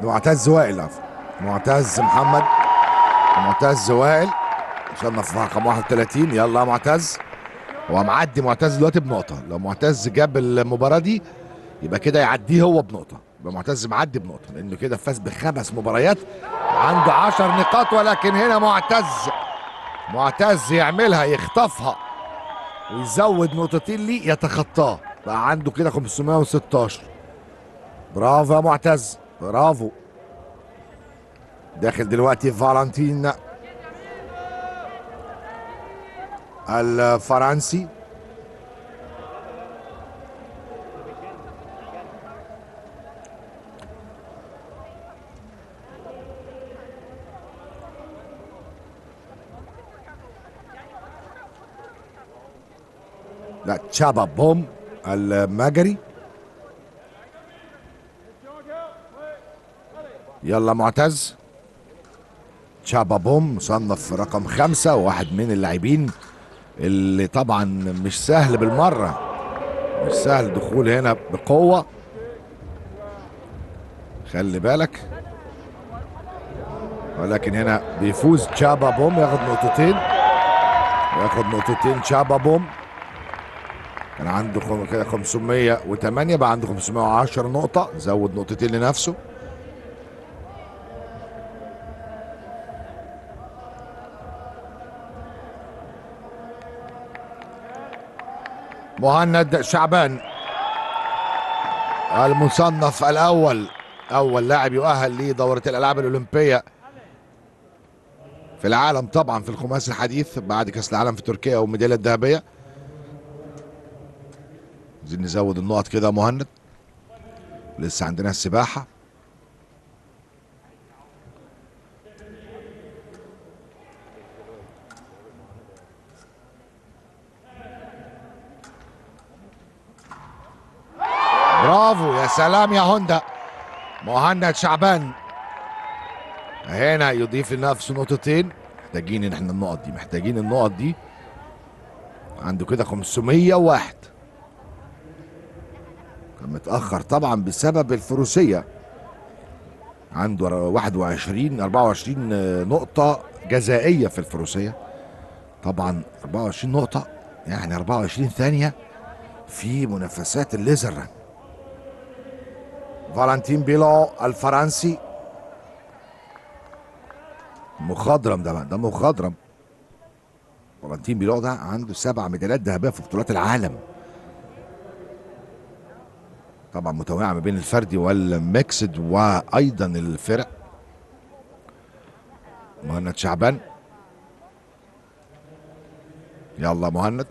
معتز وائل عفوا معتز محمد معتز وائل مصنف رقم 31 يلا يا معتز هو معدي معتز دلوقتي بنقطة لو معتز جاب المباراة دي يبقى كده يعديه هو بنقطة يبقى معتز معدي بنقطة لأنه كده فاز بخمس مباريات عنده عشر نقاط ولكن هنا معتز معتز يعملها يخطفها ويزود نقطتين ليه يتخطاه بقى عنده كده 516 برافو يا معتز برافو داخل دلوقتي فالنتين الفرنسي لا تشابا بوم المجري يلا معتز تشابا بوم مصنف رقم خمسة وواحد من اللاعبين اللي طبعا مش سهل بالمرة مش سهل دخول هنا بقوة خلي بالك ولكن هنا بيفوز تشابا بوم ياخد نقطتين ياخد نقطتين تشابا بوم كان عنده خم- كده 508 بقى عنده 510 نقطة زود نقطتين لنفسه مهند شعبان المصنف الأول أول لاعب يؤهل لدورة الألعاب الأولمبية في العالم طبعا في الخماسي الحديث بعد كأس العالم في تركيا والميدالية الذهبية عايزين نزود النقط كده يا مهند لسه عندنا السباحة برافو يا سلام يا هوندا مهند شعبان هنا يضيف لنفسه نقطتين محتاجين ان احنا النقط دي محتاجين النقط دي عنده كده 501 كان متأخر طبعا بسبب الفروسية عنده 21 24 نقطة جزائية في الفروسية طبعا 24 نقطة يعني 24 ثانية في منافسات الليزر ران فالنتين بيلو الفرنسي مخضرم ده بقى ده مخضرم فالنتين بيلو ده عنده سبع ميداليات ذهبيه في بطولات العالم طبعا متوقع ما بين الفردي والميكسد وايضا الفرق مهند شعبان يلا مهند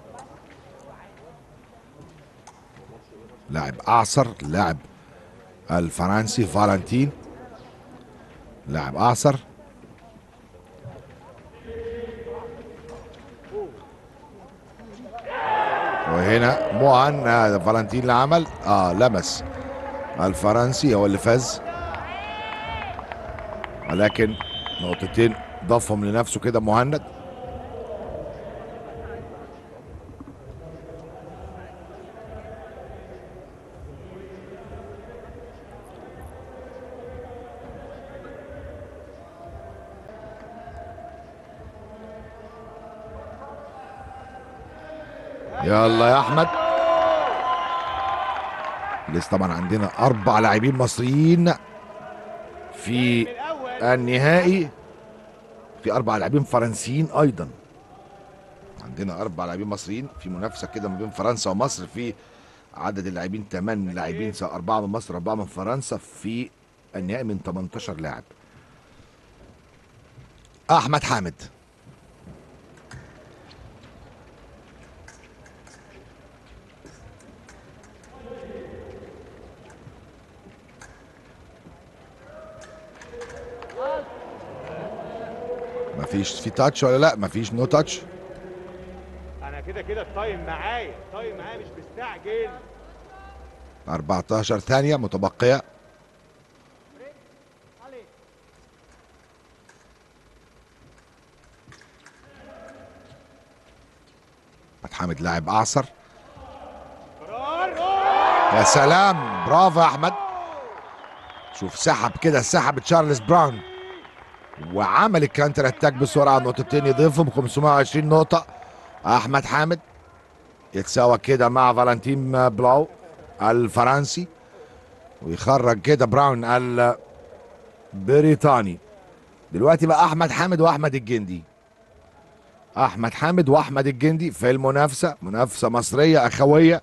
لاعب اعصر لاعب الفرنسي فالنتين لاعب اعصر وهنا مهن هذا فالنتين اللي عمل اه لمس الفرنسي هو اللي فاز ولكن نقطتين ضافهم لنفسه كده مهند يلا يا احمد لسه طبعا عندنا اربع لاعبين مصريين في النهائي في اربع لاعبين فرنسيين ايضا عندنا اربع لاعبين مصريين في منافسه كده ما بين فرنسا ومصر في عدد اللاعبين ثمان لاعبين سواء اربعه من مصر اربعه من فرنسا في النهائي من 18 لاعب احمد حامد مفيش في تاتش ولا لا مفيش نو تاتش انا كده كده التايم معايا التايم معايا مش مستعجل 14 ثانية متبقية أحمد حامد لاعب أعصر قرار يا سلام برافو يا أحمد شوف سحب كده سحب تشارلز براون وعمل الكانتر اتاك بسرعه نقطتين يضيفهم 520 نقطه احمد حامد يتساوى كده مع فالنتين بلاو الفرنسي ويخرج كده براون البريطاني دلوقتي بقى احمد حامد واحمد الجندي احمد حامد واحمد الجندي في المنافسه منافسه مصريه اخويه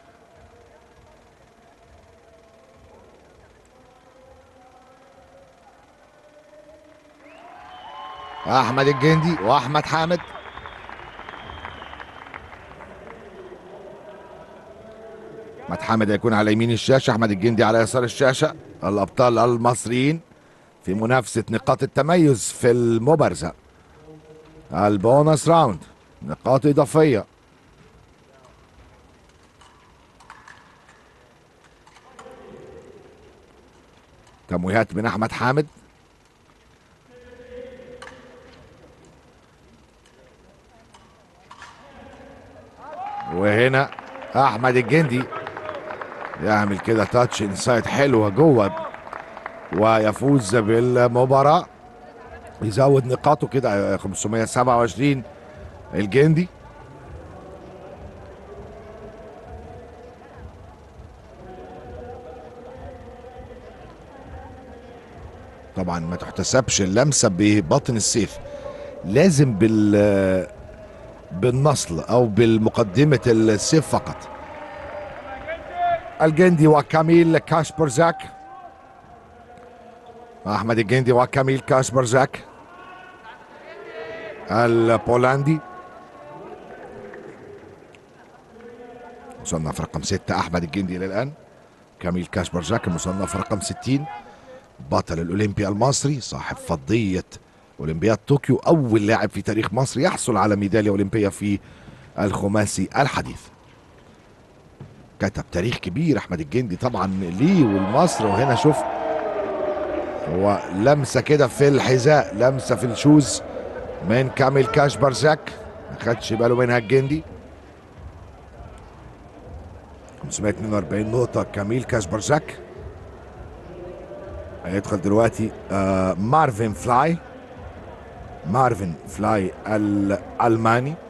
احمد الجندي واحمد حامد احمد حامد هيكون على يمين الشاشه احمد الجندي على يسار الشاشه الابطال المصريين في منافسه نقاط التميز في المبارزه البونص راوند نقاط اضافيه تمويهات من احمد حامد وهنا احمد الجندي يعمل كده تاتش انسايد حلوه جوه ويفوز بالمباراه يزود نقاطه كده 527 الجندي طبعا ما تحتسبش اللمسه بباطن السيف لازم بال بالنصل او بالمقدمه السيف فقط الجندي وكاميل كاشبرزاك احمد الجندي وكاميل كاشبرزاك البولندي مصنف رقم ستة أحمد الجندي إلى الآن كاميل كاشبرجاك المصنف رقم 60 بطل الأولمبي المصري صاحب فضية أولمبياد طوكيو أول لاعب في تاريخ مصر يحصل على ميدالية أولمبية في الخماسي الحديث كتب تاريخ كبير أحمد الجندي طبعا ليه والمصر وهنا شوف هو لمسة كده في الحذاء لمسة في الشوز من كامل كاش برزاك ما خدش باله منها الجندي 542 نقطة كاميل كاش برزاك هيدخل دلوقتي آه مارفن فلاي مارفن فلاي الألماني